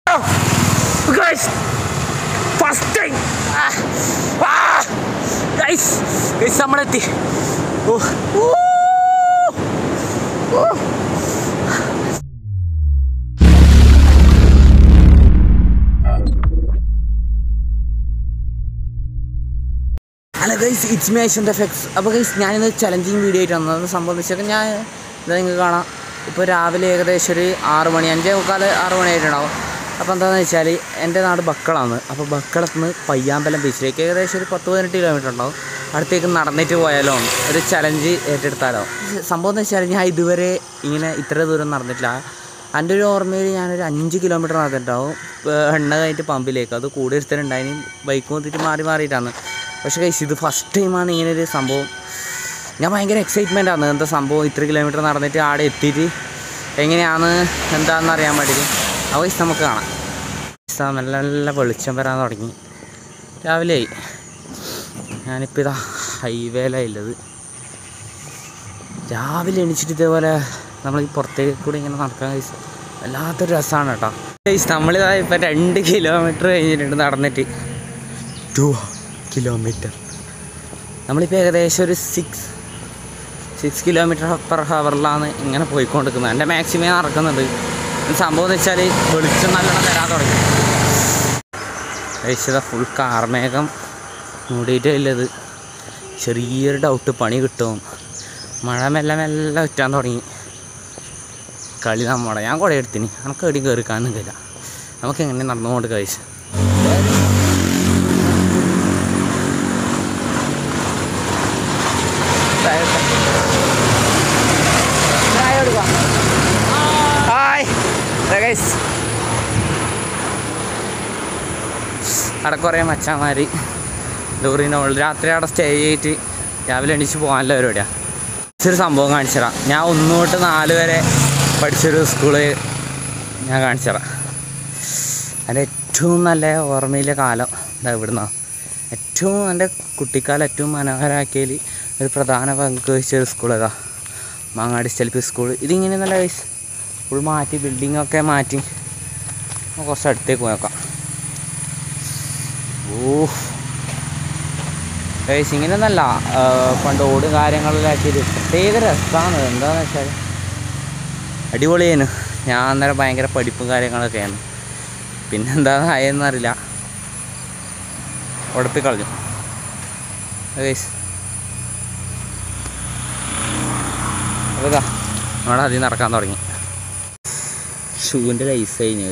Guys first time guys guys നമ്മളെത്തി oh oh oh hello guys it's me ഐഷൻ്റെ effects അപ്പോൾ guys ഞാനിന്ന് challenging video ആയിട്ട് വന്നത് സംഭവം എന്ന് വെച്ചാൽ ഞാൻ ഇത് നിങ്ങൾക്ക് കാണാം ഇപ്പോൾ രാവിലെ ഏകദേശം ഒരു ആറ് മണി അഞ്ചേ മുക്കാൽ ആറ് മണിയായിട്ടുണ്ടാവും അപ്പോൾ എന്താണെന്ന് വെച്ചാൽ എൻ്റെ നാട് ബക്കളാണ് അപ്പോൾ ബക്കളത്ത് നിന്ന് പയ്യാമ്പലം ബീച്ചിലേക്ക് ഏകദേശം ഒരു പത്ത് പതിനെട്ട് കിലോമീറ്റർ ഉണ്ടാവും അടുത്തേക്ക് നടന്നിട്ട് പോയാലോ എന്ന് ഒരു ചലഞ്ച് ഏറ്റെടുത്താലോ സംഭവം എന്ന് വെച്ചാൽ ഞാൻ ഇതുവരെ ഇങ്ങനെ ഇത്ര ദൂരം നടന്നിട്ടില്ല എൻ്റെ ഒരു ഓർമ്മയിൽ ഞാനൊരു അഞ്ച് കിലോമീറ്റർ നടന്നിട്ടുണ്ടാവും ഏർ എണ്ണ കഴിഞ്ഞിട്ട് പമ്പിലേക്ക് അത് കൂടെ ഒരുത്തരുണ്ടായിന് ബൈക്ക് നോക്കിയിട്ട് മാറി മാറിയിട്ടാണ് പക്ഷേ കൈസ് ഇത് ഫസ്റ്റ് ടൈമാണ് ഇങ്ങനെ ഒരു സംഭവം ഞാൻ ഭയങ്കര എക്സൈറ്റ്മെൻ്റ് ആണ് എന്താ സംഭവം ഇത്ര കിലോമീറ്റർ നടന്നിട്ട് ആടെ എത്തിയിട്ട് എങ്ങനെയാണ് എന്താണെന്ന് അറിയാൻ വേണ്ടിയിട്ട് അപ്പോൾ കൈസ് നമുക്ക് കാണാം കൈസ് ആ നല്ല നല്ല വെളിച്ചം വരാൻ തുടങ്ങി രാവിലെ ആയി ഞാനിപ്പോൾ ഇതാ ഹൈവേയിലാണ് ഉള്ളത് രാവിലെ എണീച്ചിട്ട് ഇതേപോലെ നമ്മൾ ഈ പുറത്തേക്ക് കൂടി ഇങ്ങനെ നടക്കാൻ കഴിച്ച് വല്ലാത്തൊരു രസമാണ് കേട്ടോ കഴിച്ച് നമ്മളിതാ ഇപ്പം രണ്ട് കിലോമീറ്റർ കഴിഞ്ഞിട്ടുണ്ട് നടന്നിട്ട് ടു കിലോമീറ്റർ നമ്മളിപ്പോൾ ഏകദേശം ഒരു സിക്സ് സിക്സ് കിലോമീറ്റർ പെർ ഹവറിലാണ് ഇങ്ങനെ പോയിക്കൊണ്ടിരിക്കുന്നത് എൻ്റെ മാക്സിമം നടക്കുന്നുണ്ട് സംഭവം എന്ന് വെച്ചാൽ വെളിച്ചം നല്ലോണം തരാൻ തുടങ്ങി കഴിച്ചത് ഫുൾ കാർമേഘം മൂടിയിട്ടില്ലത് ചെറിയൊരു ഡൗട്ട് പണി കിട്ടും മഴ മെല്ലെ മെല്ലെ ഉറ്റാൻ തുടങ്ങി കളി നമ്മുടെ ഞാൻ കുറെ എടുത്തിന് നമുക്ക് എവിടെയും കയറി കാണുന്നില്ല നമുക്ക് എങ്ങനെ നടന്നുകൊണ്ട് കഴിച്ചു ഹായ് ഗൈസ് അവിടെ കുറേ മച്ചാന്മാർ ലോറിൻ്റെ മുകളിൽ രാത്രി അവിടെ സ്റ്റേ ചെയ്തിട്ട് രാവിലെ എണീച്ച് പോകാനുള്ള പരിപാടിയാണ് ഒരു സംഭവം കാണിച്ചുതരാം ഞാൻ ഒന്ന് തൊട്ട് നാല് വരെ പഠിച്ചൊരു സ്കൂള് ഞാൻ കാണിച്ചുതരാം എൻ്റെ ഏറ്റവും നല്ല ഓർമ്മയിലെ കാലം ഇതാ ഇവിടുന്നാണ് ഏറ്റവും എൻ്റെ കുട്ടിക്കാലം ഏറ്റവും മനോഹരമാക്കിയതിൽ ഒരു പ്രധാന പങ്ക് വഹിച്ച ഒരു സ്കൂൾ ഏതാ മാങ്ങാടി സ്റ്റെൽപ്പി സ്കൂൾ ഇതിങ്ങനെ നല്ല വയസ്സ് ഫുൾ മാറ്റി ബിൽഡിങ്ങൊക്കെ മാറ്റി നമുക്ക് കുറച്ച് അടുത്തേക്ക് പോയേക്കാം ഓ ഗൈസ് ഇങ്ങനെയൊന്നല്ല പണ്ട് ഓട് കാര്യങ്ങളിലാക്കിയത് പ്രത്യേക രസമാണ് എന്താണെന്ന് വെച്ചാൽ അടിപൊളിയാണ് ഞാൻ അന്നേരം ഭയങ്കര പഠിപ്പും കാര്യങ്ങളൊക്കെയാണ് പിന്നെന്താ ആയെന്നറിയില്ല ഉടപ്പിക്കളഞ്ഞു ഗൈസ് അപ്പോൾ ഇതാ നമ്മുടെ അതിൽ നടക്കാൻ തുടങ്ങി ഷൂവിൻ്റെ ലൈസ് കഴിഞ്ഞത്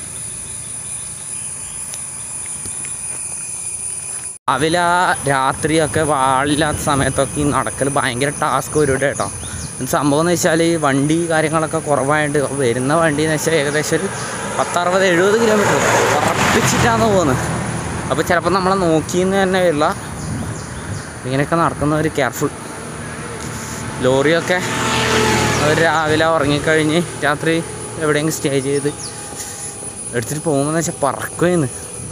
രാവിലെ രാത്രിയൊക്കെ വാളില്ലാത്ത സമയത്തൊക്കെ ഈ നടക്കൽ ഭയങ്കര ടാസ്ക് വരും കേട്ടോ ഇത് സംഭവം എന്ന് വെച്ചാൽ ഈ വണ്ടി കാര്യങ്ങളൊക്കെ കുറവായിട്ട് വരുന്ന വണ്ടി എന്ന് വെച്ചാൽ ഏകദേശം ഒരു പത്തറുപത് എഴുപത് കിലോമീറ്റർ ഉറപ്പിച്ചിട്ടാണ് പോകുന്നത് അപ്പോൾ ചിലപ്പോൾ നമ്മളെ നോക്കിയെന്ന് തന്നെ വരില്ല ഇങ്ങനെയൊക്കെ നടക്കുന്നവർ കെയർഫുൾ ലോറിയൊക്കെ അവർ രാവിലെ ഉറങ്ങിക്കഴിഞ്ഞ് രാത്രി എവിടെയെങ്കിലും സ്റ്റേ ചെയ്ത് എടുത്തിട്ട് പോകുമ്പോൾ വെച്ചാൽ പറക്കുമെന്ന്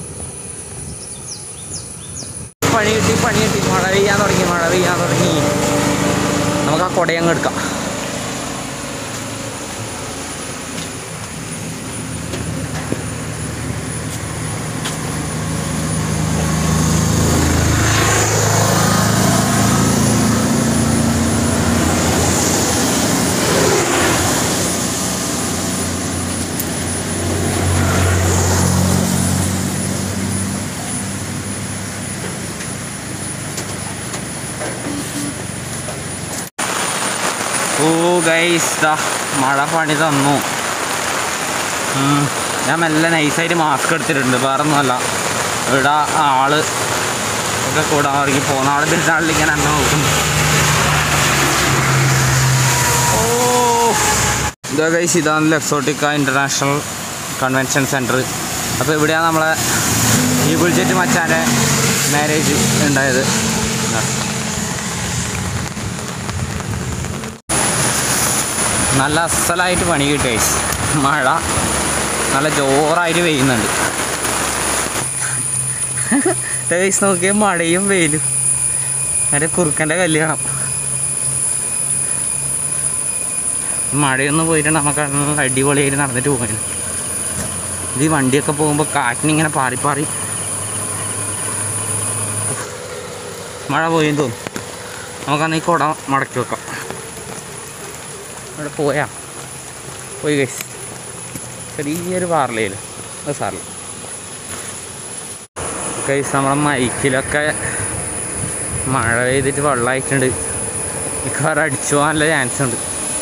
പണി കിട്ടി പണി കിട്ടി മഴ പെയ്യാൻ തുടങ്ങി മഴ പെയ്യാൻ തുടങ്ങി നമുക്ക് ആ കുടയങ്ങ് എടുക്കാം ഓ ഗൈസ് ദാ മഴ പണി തന്നു ഉം, ഞാൻ മെല്ലെ നൈസായിട്ട് മാസ്ക് എടുത്തിട്ടുണ്ട് വേറെ ഒന്നുമല്ല ഇവിടെ ആള് ഒക്കെ കൂടാൻ തുടങ്ങി പോകുന്ന ആള് പെരുന്നാളിൽ ഇങ്ങനെ എന്നെ നോക്കുന്നു ഓ ഇതാ ഗൈസ് ഇതാണ് എക്സോട്ടിക്ക ഇൻ്റർനാഷണൽ കൺവെൻഷൻ സെൻറ്റർ അപ്പോൾ ഇവിടെയാണ് നമ്മളെ ഈ ബുൾജറ്റ് മച്ചാൻ്റെ മാരേജ് ഉണ്ടായത് ഇതാ. നല്ല അസലായിട്ട് പണി കിട്ടി മഴ നല്ല ജോറായിട്ട് പെയ്യുന്നുണ്ട് ഗൈസ് നോക്കിയാൽ മഴയും വെയിലും എൻ്റെ കുറുക്കൻ്റെ കല്യാണം മഴയൊന്നും പോയിട്ട് നമുക്ക് നല്ല അടിപൊളിയായിട്ട് നടന്നിട്ട് പോകാൻ ഇത് ഈ വണ്ടിയൊക്കെ പോകുമ്പോൾ കാറ്റിനിങ്ങനെ പാറി പാറി മഴ പോയെന്ന് തോന്നുന്നു നമുക്കന്ന് ഈ കുട മടക്കി വെക്കാം അവിടെ പോയാ പോയി ഗൈസ് ചെറിയൊരു പാർലയിൽ അത് സാറില്ല ഗൈസ് നമ്മളെ മൈക്കിലൊക്കെ മഴ പെയ്തിട്ട് വെള്ളമായിട്ടുണ്ട് മിക്കവാറും അടിച്ചു പോകാനുള്ള ചാൻസ് ഉണ്ട്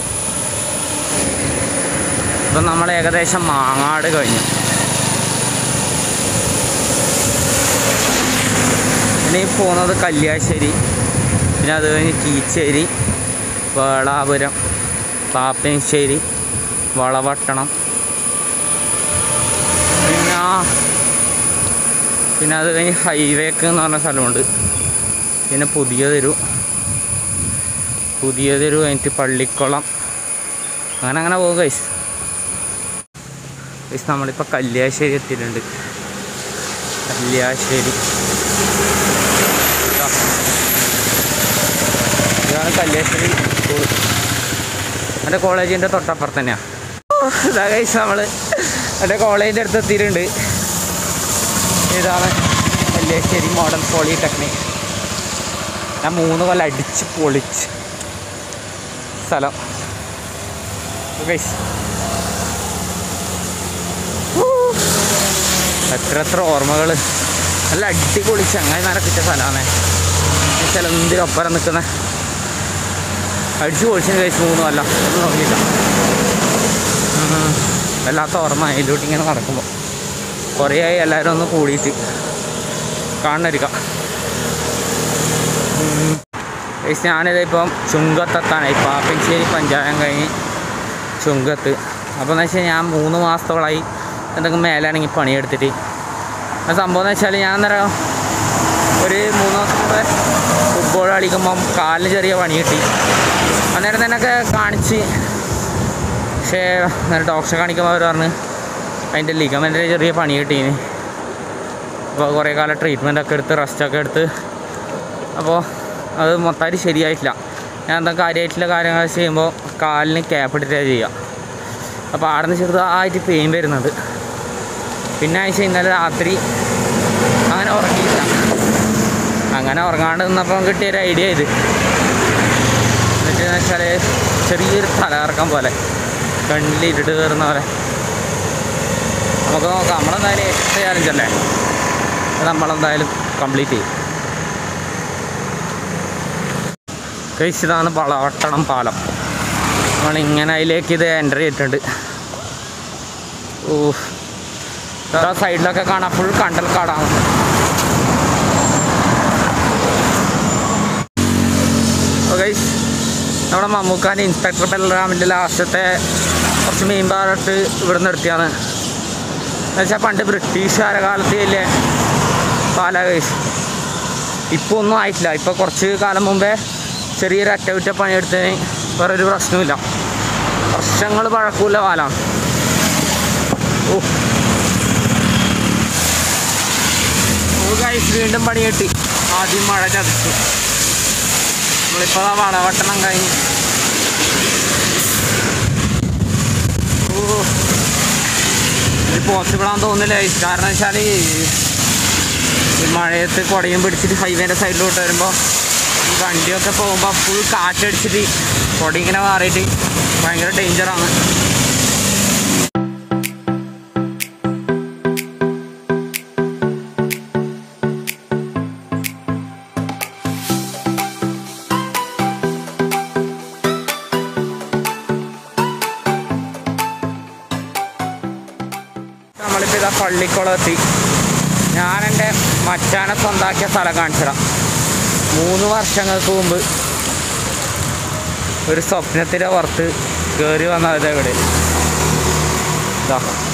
ഇപ്പം നമ്മൾ ഏകദേശം മാങ്ങാട് കഴിഞ്ഞു ഇനി പോകുന്നത് കല്യാശ്ശേരി പിന്നെ അത് കഴിഞ്ഞ് കീച്ചേരി വേളാപുരം പാപ്പയശ്ശേരി വളവട്ടണം പിന്നെ പിന്നെ അത് കഴിഞ്ഞ് ഹൈവേക്ക് എന്ന് പറഞ്ഞ സ്ഥലമുണ്ട് പിന്നെ പുതിയ തെരു പുതിയ തെരു കഴിഞ്ഞിട്ട് പള്ളിക്കുളം അങ്ങനെ അങ്ങനെ പോകും കൈസ് കൈസ് നമ്മളിപ്പോൾ കല്യാശ്ശേരി എത്തിയിട്ടുണ്ട് കല്യാശ്ശേരി ഇതാ. ഇതാണ് കല്യാശ്ശേരി സ്കൂൾ എൻ്റെ കോളേജിൻ്റെ തൊട്ടപ്പുറത്ത് തന്നെയാണ് ഇതാ കൈസ് നമ്മൾ എൻ്റെ കോളേജിൻ്റെ അടുത്ത് എത്തിയിട്ടുണ്ട് ഇതാണ് കല്യാശ്ശേരി മോഡൽ പോളിടെക്നിക് ഞാൻ മൂന്ന് കൊല്ലം അടിച്ച് പൊളിച്ച് സ്ഥലം ഗൈസ് എത്ര എത്ര ഓർമ്മകൾ നല്ല അടിപൊളി ചങ്ങായി നടക്കിച്ച സ്ഥലമാണ് ചില എന്തിനൊപ്പരം നിൽക്കുന്ന അടിച്ചു പൊളിച്ചിന് കഴിച്ച് മൂന്ന് കൊല്ലം ഒന്നും നോക്കിയില്ല ഉം. വല്ലാത്ത ഓർമ്മ അതിലോട്ട് ഇങ്ങനെ നടക്കുമ്പോൾ കുറേ ആയി എല്ലാവരും ഒന്ന് കൂടിയിട്ട് കാണുന്നരിക്കാം ഗൈസ് ഞാനിത് ഇപ്പം ചുങ്കത്തെത്താനായി പാപ്പഞ്ചേരി പഞ്ചായം കഴിഞ്ഞ് ചുങ്കത്ത് അപ്പോൾ എന്ന് വെച്ചാൽ ഞാൻ മൂന്ന് മാസത്തോളമായി എന്തെങ്കിലും മേലാണെങ്കിൽ പണിയെടുത്തിട്ട് അത് സംഭവം എന്ന് വെച്ചാൽ ഞാൻ അന്നേരം ഒരു മൂന്ന് മാസം മുമ്പ് ഫുട്ബോൾ കളിക്കുമ്പം കാലിന് ചെറിയ പണി കിട്ടി അന്നേരം തന്നെയൊക്കെ കാണിച്ച് പക്ഷേ അന്നേരം ഡോക്ടറെ കാണിക്കുമ്പോൾ അവർ പറഞ്ഞ് അതിൻ്റെ ലിഗമെൻറ്റിന് ചെറിയ പണി കിട്ടീന് അപ്പോൾ കുറേ കാലം ട്രീറ്റ്മെൻ്റ് ഒക്കെ എടുത്ത് റെസ്റ്റൊക്കെ എടുത്ത് അപ്പോൾ അത് മൊത്തമായിട്ട് ശരിയായിട്ടില്ല ഞാൻ എന്താ കാര്യമായിട്ടുള്ള കാര്യങ്ങൾ ചെയ്യുമ്പോൾ കാലിന് ക്യാപ്പ് ഇട്ടിട്ടാണ് ചെയ്യുക അപ്പോൾ അവിടെ നിന്ന് ചെറുതായിട്ട് പെയിൻ വരുന്നത് പിന്നെ ആഴ്ച ഇന്നലെ രാത്രി അങ്ങനെ ഉറങ്ങിയില്ല അങ്ങനെ ഉറങ്ങാണ്ട് നിന്നപ്പം കിട്ടിയൊരു ഐഡിയ ഇത് എന്നിട്ട് വെച്ചാൽ ചെറിയൊരു തലകറക്കം പോലെ കണ്ണിൽ ഇരുട്ട് കയറുന്ന പോലെ നമുക്ക് നോക്കാം നമ്മളെന്തായാലും ഏറ്റവും ചാലഞ്ച് അല്ലേ അത് നമ്മളെന്തായാലും കംപ്ലീറ്റ് ചെയ്യും ഗൈസ് ഇതാണ് വളവട്ടണം പാലം നമ്മളിങ്ങനെ അതിലേക്ക് ഇത് എൻ്റർ ചെയ്തിട്ടുണ്ട് ഓ ഇതാ സൈഡിലൊക്കെ കാണാം ഫുൾ കണ്ടൽ കാടാണ് ഗൈസ് നമ്മുടെ മമ്മൂക്കാൻ്റെ ഇൻസ്പെക്ടർ ബലറാമിൻ്റെ ലാസ്റ്റത്തെ കുറച്ച് മീൻ പാടത്ത് ഇവിടെ നിർത്തിയാണ് എന്നുവെച്ചാൽ പണ്ട് ബ്രിട്ടീഷുകാരെ കാലത്ത് വലിയ പാല ഗൈസ് ഇപ്പോൾ ഒന്നും ആയിട്ടില്ല ഇപ്പോൾ കുറച്ച് കാലം മുമ്പേ ചെറിയൊരു അറ്റകുറ്റ പണിയെടുത്തതിന് വേറെ ഒരു പ്രശ്നമില്ല വർഷങ്ങൾ പഴക്കമില്ല പാലാണ് ഓ ഓ ഗൈസ് വീണ്ടും പണി കിട്ടി ആദ്യം മഴ ചതിച്ചു നമ്മളിപ്പോൾ ആ വളവട്ടണം കഴിഞ്ഞ് ഓ ഇത് പോസിബിൾ ആണെന്ന് തോന്നുന്നില്ല guys. കാരണം വെച്ചാൽ ഈ മഴയത്ത് കുടയും പിടിച്ചിട്ട് ഹൈവേൻ്റെ സൈഡിലോട്ട് വരുമ്പോൾ ഈ വണ്ടിയൊക്കെ പോകുമ്പോൾ ഫുൾ കാറ്റടിച്ചിട്ട് കുട ഇങ്ങനെ മാറിയിട്ട് ഭയങ്കര ഡേഞ്ചറാണ് നമ്മളിപ്പോൾ ഇതാ പള്ളിക്കുളം എത്തി ഞാൻ എൻ്റെ മച്ചാനെ സ്വന്താക്കിയ സ്ഥലം കാണിച്ചിടാം മൂന്ന് വർഷങ്ങൾക്ക് മുമ്പ് ഒരു സ്വപ്നത്തിൻ്റെ പുറത്ത് കയറി വന്നത് ഇവിടെ ഇതാ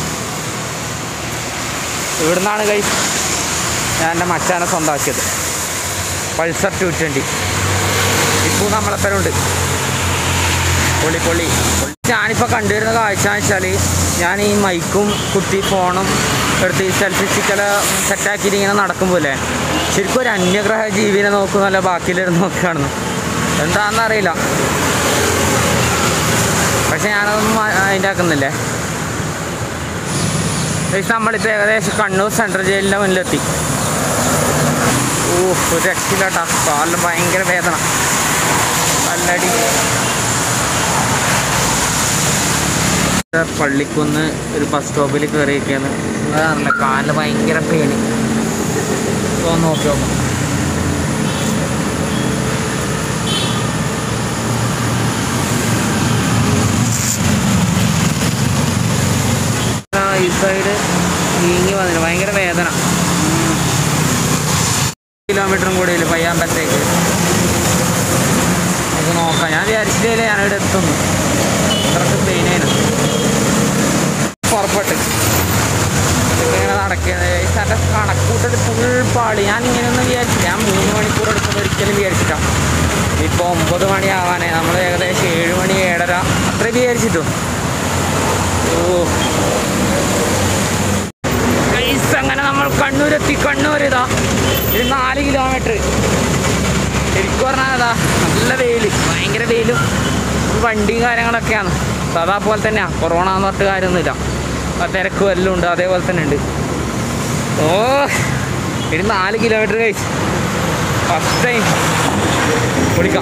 ഇവിടുന്നാണ് കൈ ഞാൻ എൻ്റെ മച്ചാനെ സ്വന്താക്കിയത് പൾസർ ടു ട്വൻറ്റി ഇപ്പോൾ നമ്മളെപ്പനുണ്ട് പൊള്ളി പൊള്ളി ഞാനിപ്പോൾ കണ്ടുവരുന്ന കാഴ്ച എന്ന് വെച്ചാൽ ഞാൻ ഈ മൈക്കും കുത്തി ഫോണും എടുത്ത് ഈ സെൽഫി സ്റ്റിക്കല് സെറ്റാക്കിയിട്ട് ഇങ്ങനെ നടക്കുമ്പോലെ ശരിക്കും ഒരു അന്യഗ്രഹ ജീവിനെ നോക്കുന്നല്ല ബാക്കിയിലിരുന്ന് നോക്കുകയാണെന്ന് എന്താണെന്ന് അറിയില്ല പക്ഷെ ഞാനതൊന്നും അതിൻ്റെ ആക്കുന്നില്ലേ ഗൈസ് നമ്മളിപ്പോൾ ഏകദേശം കണ്ണൂർ സെൻട്രൽ ജയിലിൻ്റെ മുന്നിലെത്തി ഓ ഒരു രക്ഷയില്ലാട്ടാ കാലിന് ഭയങ്കര വേദന നല്ലടി പള്ളിക്കുന്ന് ഒരു ബസ് സ്റ്റോപ്പിൽ കയറിയിരിക്കുകയാണ് അതാണല്ലോ കാലിന് ഭയങ്കര പെയിന് ഒന്ന് നോക്കി നോക്കാം ആ, ഈ സൈഡ് നീങ്ങി വന്നില്ല ഭയങ്കര വേദന കിലോമീറ്ററും കൂടി ഇല്ല പയ്യാമ്പലത്തേക്ക് നമുക്ക് നോക്കാം ഞാൻ വിചാരിച്ചിട്ടേ ഞാനിവിടെ എത്തുന്നു അത്രക്ക് പെയിനായിരുന്നു പുറപ്പെട്ട് ഇതൊക്കെ ഇങ്ങനെ നടക്കുന്നത് എൻ്റെ കണക്കൂട്ടൽ ഫുൾ പാളി ഞാൻ ഇങ്ങനെയൊന്നും വിചാരിച്ചില്ല ഞാൻ മൂന്ന് മണിക്കൂർ എടുക്കുമ്പോൾ ഒരിക്കലും വിചാരിച്ചിട്ടാ ഇപ്പോൾ ഒമ്പത് മണിയാവാനേ നമ്മൾ ഏകദേശം ഏഴ് മണി ഏഴര അത്രയും വിചാരിച്ചിട്ടു ഓ ഗൈസ് അങ്ങനെ നമ്മൾ കണ്ണൂരെത്തി കണ്ണൂർ ഇതാ ഒരു നാല് കിലോമീറ്റർ ശരിക്കും പറഞ്ഞാൽ അതാ നല്ല വെയിൽ ഭയങ്കര വെയിലും വണ്ടിയും കാര്യങ്ങളൊക്കെയാണ് സാധാ പോലെ തന്നെയാണ് കൊറോണ എന്ന് പറഞ്ഞിട്ട് കാര്യമൊന്നുമില്ല ആ തിരക്കും എല്ലാം ഉണ്ട് അതേപോലെ തന്നെ ഉണ്ട് ഓ ഒരു നാല് കിലോമീറ്റർ കഴിച്ച് ഫസ്റ്റ് ടൈം വിളിക്കാം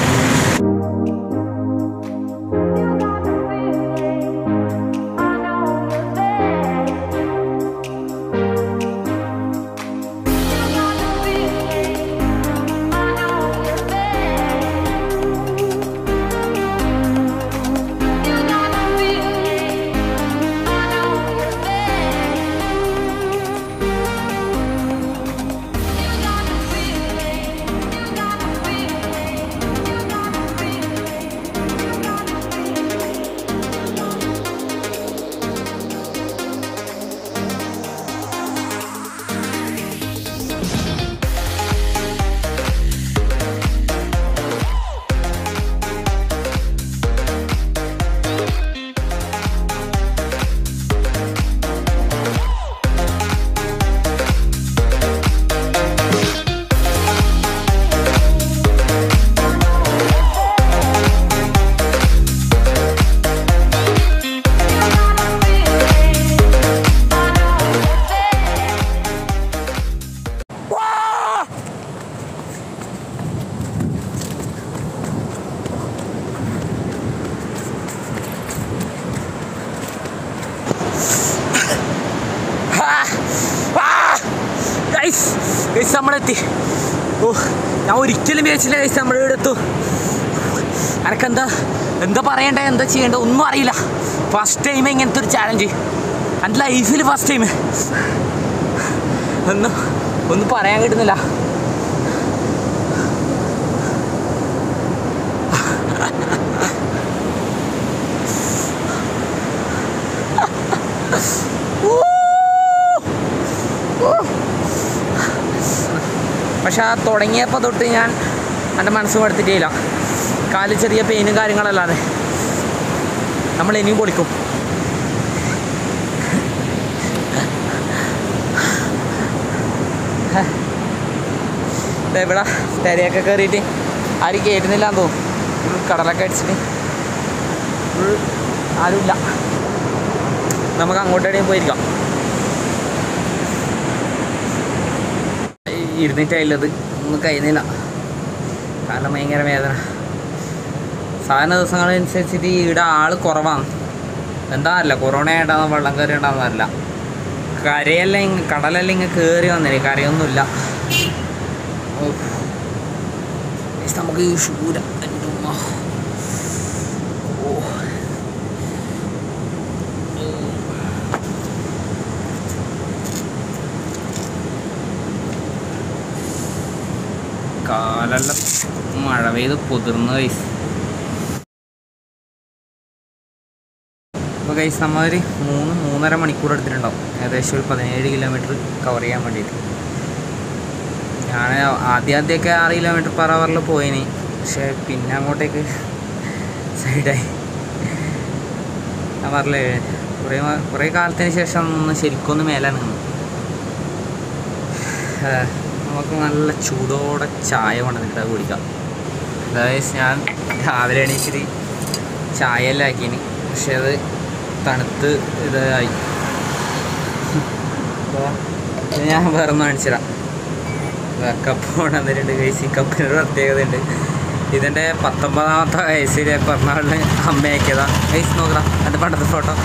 ഗൈസ് ഗൈസ് നമ്മളെത്തി ഓ ഞാൻ ഒരിക്കലും വിചാരിച്ചില്ല ഗൈസ് നമ്മുടെ ഇവിടെ എത്തും എനക്കെന്താ എന്താ പറയണ്ടേ എന്താ ചെയ്യണ്ടേ ഒന്നും അറിയില്ല ഫസ്റ്റ് ടൈം ഇങ്ങനത്തെ ഒരു ചാലഞ്ച് എൻ്റെ ലൈഫിൽ ഫസ്റ്റ് ടൈം ഒന്നും ഒന്നും പറയാൻ കിട്ടുന്നില്ല പക്ഷെ ആ തുടങ്ങിയപ്പോൾ തൊട്ട് ഞാൻ എൻ്റെ മനസ്സ് കൊടുത്തിട്ടില്ല കാലിൽ ചെറിയ പെയിനും കാര്യങ്ങളല്ലാതെ നമ്മൾ ഇനിയും പൊളിക്കും ദേ ഇവിടെ തിരയൊക്കെ കയറിയിട്ട് ആരും കയറ്റുന്നില്ല എന്ന് തോന്നുന്നു ഫുൾ കടലൊക്കെ അടിച്ചിട്ട് ഫുൾ ആരുമില്ല നമുക്ക് അങ്ങോട്ടെവിടെയും പോയിരിക്കാം ഇരുന്നിട്ടായില്ലത് ഒന്നും കഴിയുന്നില്ല കാരണം ഭയങ്കര വേദന സാധാരണ ദിവസങ്ങളനുസരിച്ചിട്ട് ഇവിടെ ആൾ കുറവാണ് എന്താ അല്ല കൊറോണ ഉണ്ടാകുന്ന വെള്ളം കയറി ഉണ്ടാകുന്നതല്ല കരയെല്ലാം ഇങ്ങ് കടലെല്ലാം ഇങ്ങ് കയറി വന്നില്ലേ കരയൊന്നുമില്ല ഉഫ്. ഗയ്സ്, നമുക്ക് ഈ ഷൂര എൻ്റെ ഉമ്മ. ഓ. കാലെല്ലാം മഴ പെയ്ത് പൊതിർന്ന് കൈസ് അപ്പോൾ കൈസ് നമ്മൊരു മൂന്ന് മൂന്നര മണിക്കൂർ എടുത്തിട്ടുണ്ടാവും ഏകദേശം ഒരു പതിനേഴ് കിലോമീറ്റർ കവർ ചെയ്യാൻ വേണ്ടിയിട്ട് ഞാൻ ആദ്യം ആദ്യമൊക്കെ ആറ് കിലോമീറ്റർ പെർ അവറിൽ പോയിനി പക്ഷേ പിന്നെ അങ്ങോട്ടേക്ക് സൈഡായി ഞാൻ പറഞ്ഞില്ലേ കുറേ മ- കുറേ കാലത്തിന് ശേഷം ഒന്ന് ശരിക്കൊന്ന് മേലാണ് നിന്നു ഏഹ്, നമുക്ക് നല്ല ചൂടോടെ ചായ കൊണ്ടുവന്നിട്ട് കുടിക്കാം അതായത് ഞാൻ രാവിലെ എണീച്ചിട്ട് ചായ എല്ലാം ആക്കിനി പക്ഷെ അത് തണുത്ത് ഇതായി അപ്പോൾ ഇത് ഞാൻ വേറെ ഒന്ന് കാണിച്ചുതരാം കപ്പ് കൊണ്ടുവന്നിട്ടുണ്ട് ഗൈസ് ഈ കപ്പിനൊരു പ്രത്യേകതയുണ്ട് ഇതിൻ്റെ പത്തൊമ്പതാമത്തെ വയസ്സിൽ പിറന്നാളിന് അമ്മയാക്കിയതാ ഗൈസ് നോക്കാം എൻ്റെ പണ്ടത്തെ ഫോട്ടോ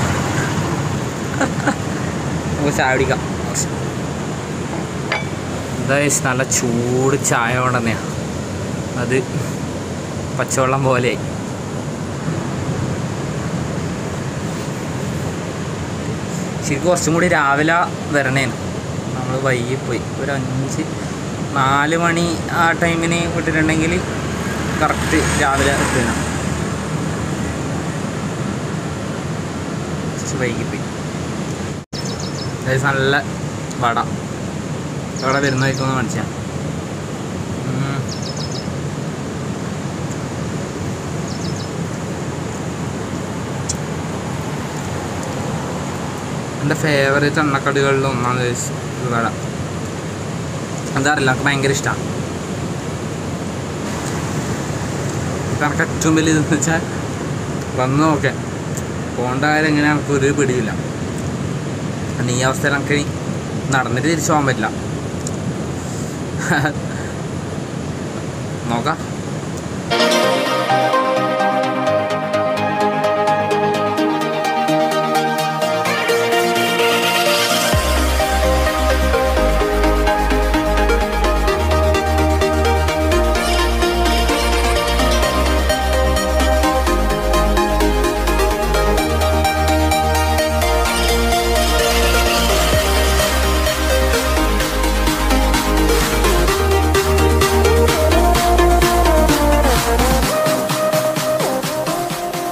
നമുക്ക് ചായ കുടിക്കാം എന്താ ഗൈസ് നല്ല ചൂട് ചായ കൊണ്ടുവന്നെയാണ് അത് പച്ചവെള്ളം പോലെയായി ശരിക്കും കുറച്ചും കൂടി രാവിലെ വരണേന് നമ്മൾ വൈകിപ്പോയി ഒരു അഞ്ച് നാല് മണി ആ ടൈമിന് വിട്ടിട്ടുണ്ടെങ്കിൽ കറക്റ്റ് രാവിലെ എത്തണം കുറച്ച് വൈകിപ്പോയി അതായത് നല്ല വട വട വരുന്ന വയ്ക്കുമെന്ന് കാണിച്ചാൽ എൻ്റെ ഫേവറേറ്റ് എണ്ണക്കടികളിൽ ഒന്നാണ് guys ഈ വട എന്താ അറിയില്ല എനിക്ക് ഭയങ്കര ഇഷ്ടമാണ് എനിക്ക് ഏറ്റവും വലിയ ഇതെന്ന് വെച്ചാൽ വന്ന് നോക്കെ പോകേണ്ട കാര്യം എങ്ങനെ എനിക്ക് ഒരു പിടിയില്ല പിന്നെ ഈ അവസ്ഥയിൽ എനിക്ക് ഇനി നടന്നിട്ട് തിരിച്ചു പോകാൻ പറ്റില്ല നോക്കാം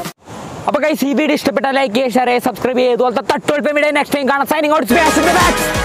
അപ്പൊ കൈസ് ഈ വീഡിയോ ഇഷ്ടപ്പെട്ട ലൈക്ക് ചെയ്യുക ഷെയർ ചെയ്യുക സബ്സ്ക്രൈബ് ചെയ്യുക ഇതുപോലത്തെ തട്ടുവെളുപ്പം വീഡിയോ നെക്സ്റ്റ് ടൈം കാണാം സൈനിങ് ഔട്ട്